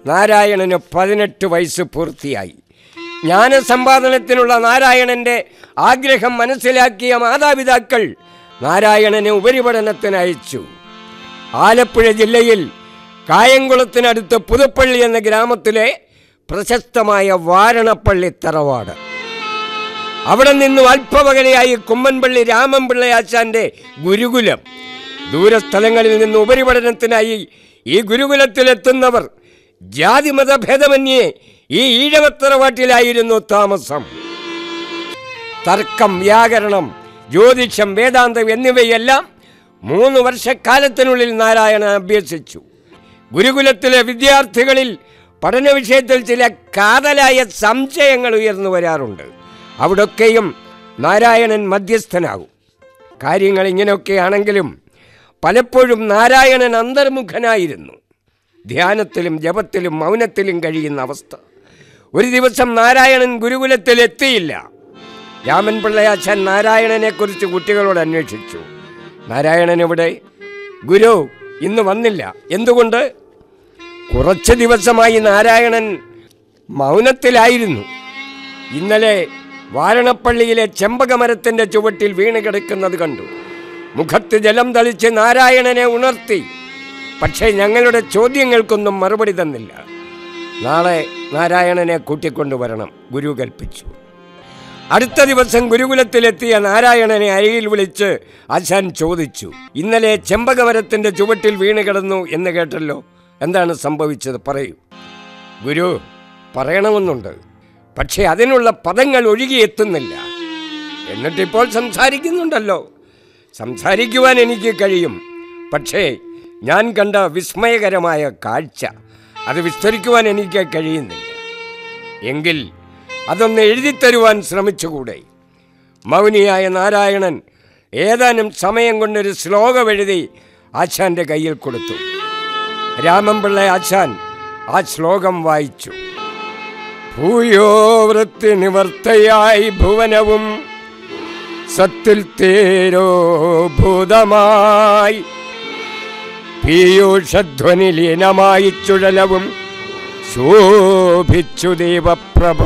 നാരായണന് പതിനെട്ട് വയസ്സ് പൂർത്തിയായി ജ്ഞാനസമ്പാദനത്തിനുള്ള നാരായണന്റെ ആഗ്രഹം മനസ്സിലാക്കിയ മാതാപിതാക്കൾ നാരായണനെ ഉപരിപഠനത്തിന് അയച്ചു ആലപ്പുഴ ജില്ലയിൽ കായംകുളത്തിനടുത്ത് പുതുപ്പള്ളി എന്ന ഗ്രാമത്തിലെ പ്രശസ്തമായ വാരണപ്പള്ളി തറവാട് അവിടെ നിന്നും അല്പമകലെയായി കുമ്മൻപള്ളി രാമൻപിള്ളയാച്ചാന്റെ ഗുരുകുലം ദൂരസ്ഥലങ്ങളിൽ നിന്ന് ഉപരിപഠനത്തിനായി ഈ ഗുരുകുലത്തിലെത്തുന്നവർ ജാതിമത ഭേദമന്യേ ഈ ഈഴവത്തറവാട്ടിലായിരുന്നു താമസം തർക്കം വ്യാകരണം ജ്യോതിഷം വേദാന്തം എന്നിവയെല്ലാം മൂന്ന് വർഷക്കാലത്തിനുള്ളിൽ നാരായണൻ അഭ്യസിച്ചു ഗുരുകുലത്തിലെ വിദ്യാർത്ഥികളിൽ പഠന വിഷയത്തിൽ ചില കാതലായ സംശയങ്ങൾ ഉയർന്നു വരാറുണ്ട് അവിടൊക്കെയും നാരായണൻ മധ്യസ്ഥനാകും കാര്യങ്ങൾ ഇങ്ങനെയൊക്കെയാണെങ്കിലും പലപ്പോഴും നാരായണൻ അന്തർമുഖനായിരുന്നു ധ്യാനത്തിലും ജപത്തിലും മൗനത്തിലും കഴിയുന്ന അവസ്ഥ ഒരു ദിവസം നാരായണൻ ഗുരുകുലത്തിൽ എത്തിയില്ല രാമൻ പിള്ളയാച്ചൻ നാരായണനെക്കുറിച്ച് കുട്ടികളോട് അന്വേഷിച്ചു നാരായണൻ എവിടെ ഗുരു ഇന്ന് വന്നില്ല എന്തുകൊണ്ട് കുറച്ച് ദിവസമായി നാരായണൻ മൗനത്തിലായിരുന്നു ഇന്നലെ വാരണപ്പള്ളിയിലെ ചെമ്പകമരത്തിൻ്റെ ചുവട്ടിൽ വീണ് കിടക്കുന്നത് കണ്ടു മുഖത്ത് ജലം തളിച്ച് നാരായണനെ ഉണർത്തി പക്ഷേ ഞങ്ങളുടെ ചോദ്യങ്ങൾക്കൊന്നും മറുപടി തന്നില്ല നാളെ നാരായണനെ കൂട്ടിക്കൊണ്ടുവരണം ഗുരു കൽപ്പിച്ചു അടുത്ത ദിവസം ഗുരുകുലത്തിലെത്തിയ നാരായണനെ അരികിൽ വിളിച്ച് ആശാൻ ചോദിച്ചു ഇന്നലെ ചെമ്പകമരത്തിൻ്റെ ചുവട്ടിൽ വീണ് കിടന്നു എന്ന് കേട്ടല്ലോ എന്താണ് സംഭവിച്ചത് പറയൂ ഗുരു പറയണമെന്നുണ്ട് പക്ഷേ അതിനുള്ള പദങ്ങൾ ഒഴുകിയെത്തുന്നില്ല എന്നിട്ടിപ്പോൾ സംസാരിക്കുന്നുണ്ടല്ലോ സംസാരിക്കുവാൻ എനിക്ക് കഴിയും പക്ഷേ ഞാൻ കണ്ട വിസ്മയകരമായ കാഴ്ച അത് വിസ്തരിക്കുവാൻ എനിക്ക് കഴിയുന്നില്ല എങ്കിൽ അതൊന്ന് എഴുതിത്തരുവാൻ ശ്രമിച്ചുകൂടെ മൗനിയായ നാരായണൻ ഏതാനും സമയം കൊണ്ടൊരു ശ്ലോകം എഴുതി ആശാന്റെ കയ്യിൽ കൊടുത്തു രാമൻപിള്ള ആശാൻ ആ ശ്ലോകം വായിച്ചു ഭൂയോ വൃത്തി നിവർത്തയായി ഭുവനവും സത്തിൽ തേരോ ഭൂതമായി പീയൂഷധ്വനി ലീനമായി ചുഴലവും ശോഭിച്ചു ദൈവപ്രഭ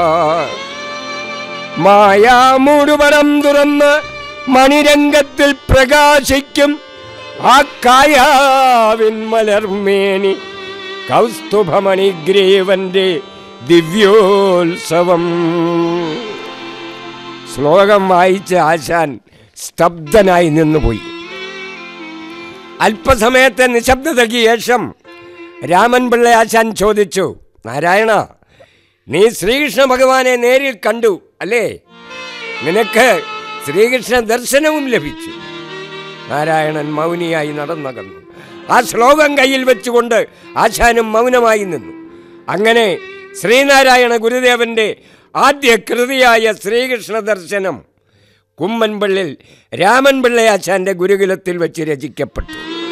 മായാമൂടുപടം തുറന്ന് മണിരംഗത്തിൽ പ്രകാശിക്കും ആ കായാവിൻ മലർമേനി കൗസ്തുഭമണിഗ്രീവന്റെ ദിവ്യോത്സവം ശ്ലോകം വായിച്ച ആശാൻ സ്തബ്ധനായി നിന്നുപോയി അല്പസമയത്തെ നിശബ്ദതയ്ക്ക് ശേഷം രാമൻ പിള്ള ആശാൻ ചോദിച്ചു നാരായണ നീ ശ്രീകൃഷ്ണ ഭഗവാനെ നേരിൽ കണ്ടു അല്ലേ നിനക്ക് ശ്രീകൃഷ്ണ ദർശനവും ലഭിച്ചു നാരായണൻ മൗനിയായി നടന്നകന്നു ആ ശ്ലോകം കയ്യിൽ വെച്ചുകൊണ്ട് ആശാനും മൗനമായി നിന്നു അങ്ങനെ ശ്രീനാരായണ ഗുരുദേവന്റെ ആദ്യ കൃതിയായ ശ്രീകൃഷ്ണ ദർശനം കുമ്മൻപള്ളിൽ രാമൻ പിള്ളയാച്ചാന്റെ ഗുരുകുലത്തിൽ വെച്ച് രചിക്കപ്പെട്ടു